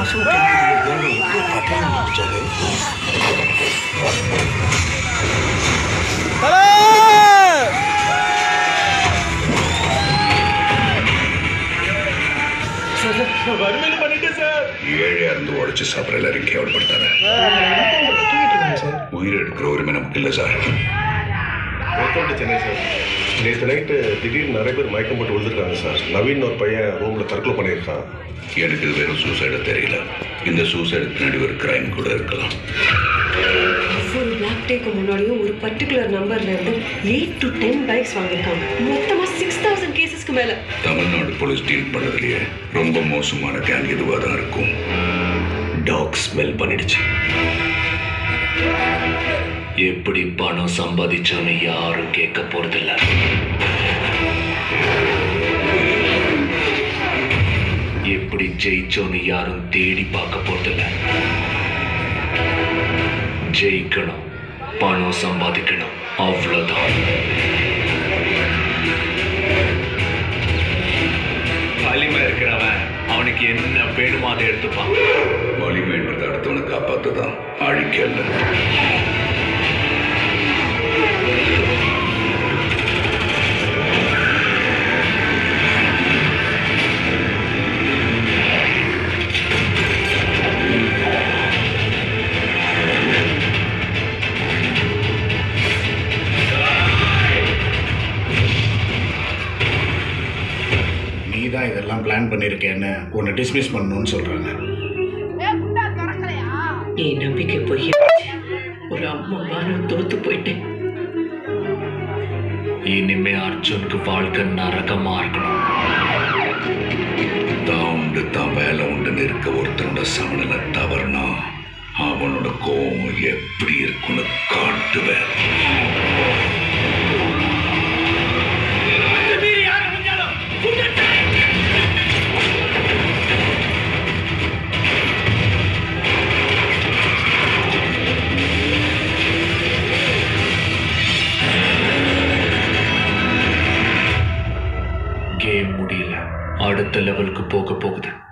மாசம் எப்படி பட்டம் முடிச்சாரு வறுமையில பண்ணிட்டேன் சார் ஏழையா இருந்து உழைச்சு சாப்பிட்ற எல்லாரையும் கேவலப்படுத்தாத உயிர் எடுக்கிற உரிமை நமக்கு இல்லை sir welcome to Chennai sir நேற்று நைட்டு திடீர்னு நிறைய பேர் மயக்கம் போட்டு விழுந்திருக்காங்க சார் நவீன் ஒரு பையன் ரூமில் தற்கொலை பண்ணியிருக்கான் எனக்கு இது வெறும் சூசைட தெரியல இந்த சூசைடு பின்னாடி ஒரு கிரைம் கூட இருக்கலாம் ஒவ்வொரு பிளாக் டேக்கு முன்னாடியும் ஒரு பர்டிகுலர் நம்பர்ல இருந்து எயிட் டு டென் பைக்ஸ் வாங்கியிருக்காங்க மொத்தமா சிக்ஸ் தௌசண்ட் கேசஸ்க்கு மேல தமிழ்நாடு போலீஸ் டீல் பண்ணதுலயே ரொம்ப மோசமான கேங் இதுவாக தான் இருக்கும் டாக் ஸ்மெல் பண்ணிடுச்சு எப்படி பணம் சம்பாதிச்சோன்னு யாரும் கேட்க போறதில்ல எப்படி ஜெயிச்சோன்னு யாரும் தேடி பார்க்க போறதில்ல ஜெயிக்கணும் பணம் சம்பாதிக்கணும் அவ்வளவுதான் வலிமை இருக்கிறவன் அவனுக்கு என்ன வேணுமோ அதை எடுத்துப்பான் வலிமைன்றது அடுத்தவனை காப்பாற்ற தான் அழிக்க இல்லை நீ தான் இதெல்லாம் பிளான் பண்ணியிருக்கேன்னு உன்னை டிஸ்மிஸ் பண்ணணும்னு சொல்கிறாங்க என் நம்பிக்கை போய் ஒரு அம்மாவா நான் தோத்து போயிட்டேன் இனிமே அர்ஜுனுக்கு வாழ்க்கை நரகமா இருக்கணும் தான் உண்டு தான் வேலை உண்டுன்னு இருக்க ஒருத்தனோட சமநிலை தவறுனா அவனோட கோபம் எப்படி இருக்குன்னு காட்டுவேன் கேம் முடியல அடுத்த லெவலுக்கு போக போகுது